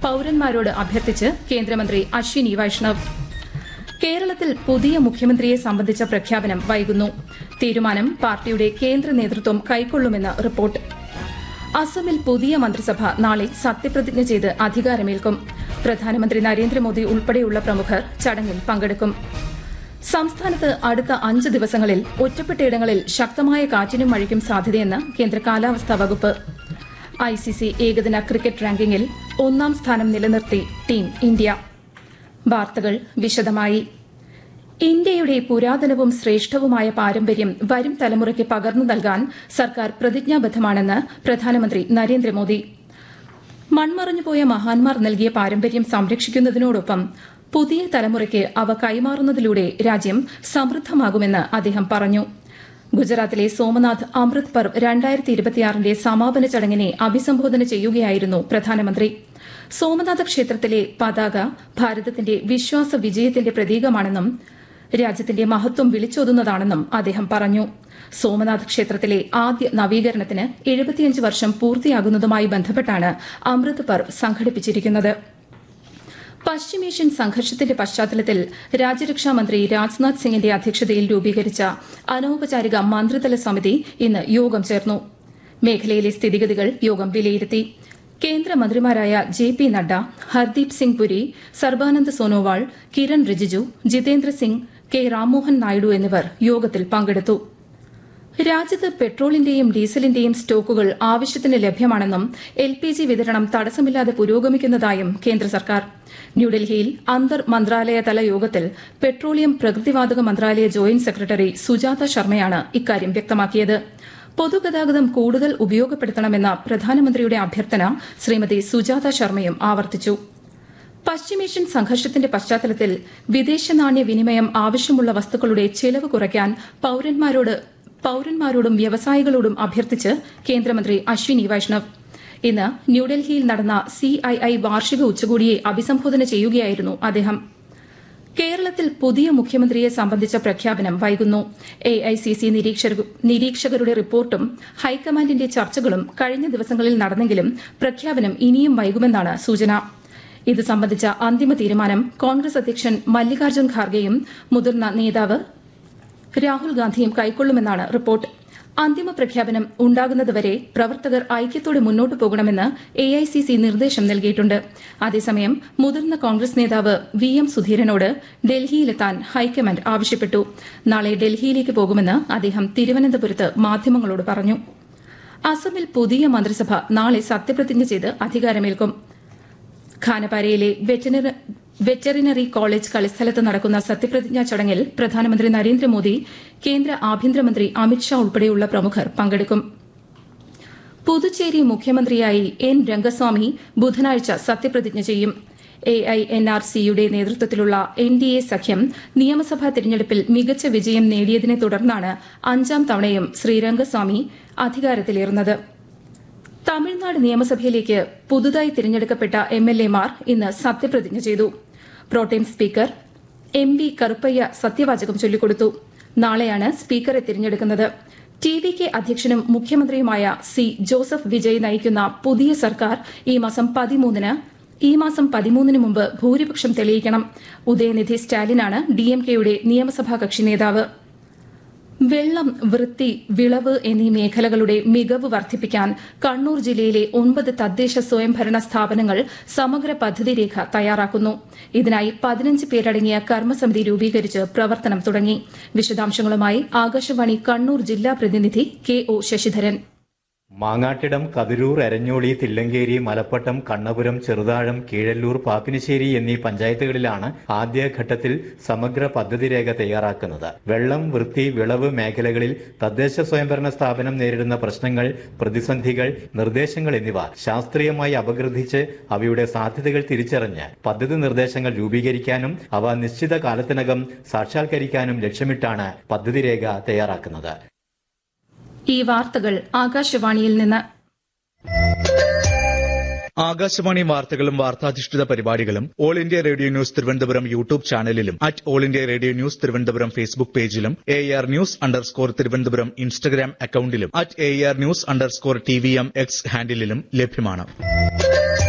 പൌരന്മാരോട് അഭ്യർത്ഥിച്ച് കേന്ദ്രമന്ത്രി അശ്വിനി വൈഷ്ണവ് കേരളത്തിൽ പുതിയ മുഖ്യമന്ത്രിയെ സംബന്ധിച്ച പ്രഖ്യാപനം വൈകുന്നു തീരുമാനം പാർട്ടിയുടെ കേന്ദ്ര നേതൃത്വം കൈക്കൊള്ളുമെന്ന് റിപ്പോർട്ട് അസമിൽ പുതിയ മന്ത്രിസഭ നാളെ സത്യപ്രതിജ്ഞ ചെയ്ത് അധികാരമേൽക്കും പ്രധാനമന്ത്രി നരേന്ദ്രമോദി ഉൾപ്പെടെയുള്ള പ്രമുഖർ ചടങ്ങിൽ പങ്കെടുക്കും സംസ്ഥാനത്ത് അടുത്ത അഞ്ച് ദിവസങ്ങളിൽ ഒറ്റപ്പെട്ടയിടങ്ങളിൽ ശക്തമായ കാറ്റിനും മഴയ്ക്കും സാധ്യതയെന്ന് കേന്ദ്ര കാലാവസ്ഥാ വകുപ്പ് ഐസിസി ഏകദിന ക്രിക്കറ്റ് റാങ്കിങ്ങിൽ ഒന്നാം സ്ഥാനം നിലനിർത്തി ടീം ഇന്ത്യ വാർത്തകൾ വിശദമായി ഇന്ത്യയുടെ പുരാതനവും ശ്രേഷ്ഠവുമായ പാരമ്പര്യം വരും തലമുറയ്ക്ക് പകർന്നു നൽകാൻ സർക്കാർ പ്രതിജ്ഞാബദ്ധമാണെന്ന് പ്രധാനമന്ത്രി നരേന്ദ്രമോദി മൺമറഞ്ഞുപോയ മഹാന്മാർ നൽകിയ പാരമ്പര്യം സംരക്ഷിക്കുന്നതിനോടൊപ്പം പുതിയ തലമുറയ്ക്ക് അവ കൈമാറുന്നതിലൂടെ രാജ്യം സമൃദ്ധമാകുമെന്ന് അദ്ദേഹം പറഞ്ഞു ഗുജറാത്തിലെ സോമനാഥ് അമൃത് പർവ് രണ്ടായിരത്തി ഇരുപത്തിയാറിന്റെ സമാപന ചടങ്ങിനെ അഭിസംബോധന ചെയ്യുകയായിരുന്നു പ്രധാനമന്ത്രി സോമനാഥ ക്ഷേത്രത്തിലെ പതാക ഭാരതത്തിന്റെ വിശ്വാസ വിജയത്തിന്റെ പ്രതീകമാണെന്നും രാജ്യത്തിന്റെ മഹത്വം വിളിച്ചോതുന്നതാണെന്നും അദ്ദേഹം പറഞ്ഞു സോമനാഥ് ക്ഷേത്രത്തിലെ ആദ്യ നവീകരണത്തിന് എഴുപത്തിയഞ്ച് വർഷം പൂർത്തിയാകുന്നതുമായി ബന്ധപ്പെട്ടാണ് അമൃത് പർവ് സംഘടിപ്പിച്ചിരിക്കുന്നത് പശ്ചിമേഷ്യൻ സംഘർഷത്തിന്റെ പശ്ചാത്തലത്തിൽ രാജ്യരക്ഷാ മന്ത്രി രാജ്നാഥ് സിംഗിന്റെ അധ്യക്ഷതയിൽ രൂപീകരിച്ച അനൌപചാരിക മന്ത്രിതല സമിതി ഇന്ന് യോഗം ചേർന്നു മേഖലയിലെ സ്ഥിതിഗതികൾ യോഗം വിലയിരുത്തി കേന്ദ്രമന്ത്രിമാരായ J P Nadda Hardeep Singh Puri Sarbananda Sonowal Kiren Rijiju Jitendra Singh K Rammohan Naidu എന്നിവർ യോഗത്തിൽ പങ്കെടുത്തു രാജ്യത്ത് പെട്രോളിന്റെയും ഡീസലിന്റെയും സ്റ്റോക്കുകൾ ആവശ്യത്തിന് ലഭ്യമാണെന്നും എൽ പി ജി വിതരണം തടസ്സമില്ലാതെ പുരോഗമിക്കുന്നതായും കേന്ദ്ര സർക്കാർ ന്യൂഡൽഹിയിൽ അന്തർ മന്ത്രാലയ തല യോഗത്തിൽ പെട്രോളിയം പ്രകൃതിവാതക മന്ത്രാലയ ജോയിന്റ് സെക്രട്ടറി സുജാത ശർമ്മയാണ് ഇക്കാര്യം വ്യക്തമാക്കിയത് പൊതുഗതാഗതം കൂടുതൽ ഉപയോഗപ്പെടുത്തണമെന്ന പ്രധാനമന്ത്രിയുടെ അഭ്യർത്ഥന ശ്രീമതി സുജാത ശർമ്മയും ആവർത്തിച്ചു പശ്ചിമേഷ്യൻ സംഘർഷത്തിന്റെ പശ്ചാത്തലത്തിൽ വിദേശ നാണ്യ വിനിമയം ആവശ്യമുള്ള വസ്തുക്കളുടെ ചെലവ് കുറയ്ക്കാൻ പൌരന്മാരോട് പൌരന്മാരോടും വ്യവസായികളോടും അഭ്യർത്ഥിച്ച് കേന്ദ്രമന്ത്രി അശ്വിനി വൈഷ്ണവ് ഇന്ന് ന്യൂഡൽഹിയിൽ നടന്ന സിഐഐ വാർഷിക ഉച്ചകോടിയെ അഭിസംബോധന ചെയ്യുകയായിരുന്നു അദ്ദേഹം കേരളത്തിൽ പുതിയ മുഖ്യമന്ത്രിയെ സംബന്ധിച്ച പ്രഖ്യാപനം വൈകുന്നു എഐസിസി നിരീക്ഷകരുടെ റിപ്പോർട്ടും ഹൈക്കമാൻഡിന്റെ ചർച്ചകളും കഴിഞ്ഞ ദിവസങ്ങളിൽ നടന്നെങ്കിലും പ്രഖ്യാപനം ഇനിയും വൈകുമെന്നാണ് സൂചന ഇത് സംബന്ധിച്ച അന്തിമ തീരുമാനം കോൺഗ്രസ് അധ്യക്ഷൻ മല്ലികാർജ്ജുൻ ഖാർഗെയും മുതിർന്ന നേതാവ് രാഹുൽ ഗാന്ധിയും കൈക്കൊള്ളുമെന്നാണ് റിപ്പോർട്ട് അന്തിമ പ്രഖ്യാപനം ഉണ്ടാകുന്നതുവരെ പ്രവർത്തകർ ഐക്യത്തോടെ മുന്നോട്ടു പോകണമെന്ന് എഐസിസി നിർദ്ദേശം നൽകിയിട്ടുണ്ട് അതേസമയം മുതിർന്ന കോൺഗ്രസ് നേതാവ് വി എം സുധീരനോട് ഡൽഹിയിലെത്താൻ ഹൈക്കമാൻഡ് ആവശ്യപ്പെട്ടു നാളെ ഡൽഹിയിലേക്ക് പോകുമെന്ന് അദ്ദേഹം തിരുവനന്തപുരത്ത് മാധ്യമങ്ങളോട് പറഞ്ഞു അസമിൽ പുതിയ മന്ത്രിസഭ നാളെ സത്യപ്രതിജ്ഞ ചെയ്ത് അധികാരമേൽക്കും ഖാനപാരയിലെ വെറ്ററിനറി കോളേജ് കളിസ്ഥലത്ത് നടക്കുന്ന സത്യപ്രതിജ്ഞാ ചടങ്ങിൽ പ്രധാനമന്ത്രി നരേന്ദ്രമോദി കേന്ദ്ര ആഭ്യന്തരമന്ത്രി അമിത്ഷാ ഉൾപ്പെടെയുള്ള പ്രമുഖർ പങ്കെടുക്കും പുതുച്ചേരി മുഖ്യമന്ത്രിയായി എൻ രംഗസ്വാമി ബുധനാഴ്ച സത്യപ്രതിജ്ഞ ചെയ്യും എഐഎൻആർസിയുടെ നേതൃത്വത്തിലുള്ള എൻ ഡി എ സഖ്യം നിയമസഭാ തിരഞ്ഞെടുപ്പിൽ മികച്ച വിജയം നേടിയതിനെ തുടർന്നാണ് അഞ്ചാം തവണയും ശ്രീ രംഗസ്വാമി അധികാരത്തിലേറുന്നത് തമിഴ്നാട് നിയമസഭയിലേക്ക് പുതുതായി തിരഞ്ഞെടുക്കപ്പെട്ട എം എൽ എമാർ ഇന്ന് സത്യപ്രതിജ്ഞ ചെയ്തു pro tem speaker M V Karuppaiya സത്യവാചകം ചൊല്ലിക്കൊടുത്തു നാളെയാണ് സ്പീക്കറെ തിരഞ്ഞെടുക്കുന്നത് ടി വി കെ അധ്യക്ഷനും മുഖ്യമന്ത്രിയുമായ സി ജോസഫ് വിജയ് നയിക്കുന്ന പുതിയ സർക്കാർ ഈ മാസം പതിമൂന്നിന് ഈ മാസം പതിമൂന്നിന് മുമ്പ് ഭൂരിപക്ഷം തെളിയിക്കണം ഉദയനിധി സ്റ്റാലിനാണ് ഡിഎംകെയുടെ നിയമസഭാ കക്ഷി നേതാവ് വെള്ളം വൃത്തി വിളവ് എന്നീ മേഖലകളുടെ മികവ് വർദ്ധിപ്പിക്കാൻ കണ്ണൂർ ജില്ലയിലെ ഒൻപത് തദ്ദേശ സ്വയംഭരണ സ്ഥാപനങ്ങൾ സമഗ്ര പദ്ധതി രേഖ തയ്യാറാക്കുന്നു ഇതിനായി പതിനഞ്ച് പേരടങ്ങിയ കർമ്മസമിതി രൂപീകരിച്ച് പ്രവർത്തനം തുടങ്ങി വിശദാംശങ്ങളുമായി ആകാശവാണി കണ്ണൂർ ജില്ലാ പ്രതിനിധി കെ ഒ ശശിധരൻ മാങ്ങാട്ടിടം കതിരൂർ എരഞ്ഞോളി തില്ലങ്കേരി മലപ്പട്ടം കണ്ണപുരം ചെറുതാഴം കീഴല്ലൂർ പാപ്പിനിശ്ശേരി എന്നീ പഞ്ചായത്തുകളിലാണ് ആദ്യഘട്ടത്തിൽ സമഗ്ര പദ്ധതി രേഖ തയ്യാറാക്കുന്നത് വെള്ളം വൃത്തി വിളവ് മേഖലകളിൽ തദ്ദേശ സ്വയംഭരണ സ്ഥാപനം നേരിടുന്ന പ്രശ്നങ്ങൾ പ്രതിസന്ധികൾ നിർദ്ദേശങ്ങൾ എന്നിവ ശാസ്ത്രീയമായി അപഗ്രഥിച്ച് അവയുടെ സാധ്യതകൾ തിരിച്ചറിഞ്ഞ് പദ്ധതി നിർദ്ദേശങ്ങൾ രൂപീകരിക്കാനും അവ നിശ്ചിത കാലത്തിനകം സാക്ഷാത്കരിക്കാനും ലക്ഷ്യമിട്ടാണ് പദ്ധതി രേഖ തയ്യാറാക്കുന്നത് ഈ വാർത്തകൾ ആകാശവാണിയിൽ നിന്ന് ആകാശവാണി വാർത്തകളും വാർത്താധിഷ്ഠിത പരിപാടികളും all India radio news Thiruvananthapuram YouTube ചാനലിലും at all India radio news Thiruvananthapuram Facebook പേജിലും A R news underscore Thiruvananthapuram Instagram അക്കൌണ്ടിലും at A R news underscore T V M X ഹാൻഡിലും ലഭ്യമാണ്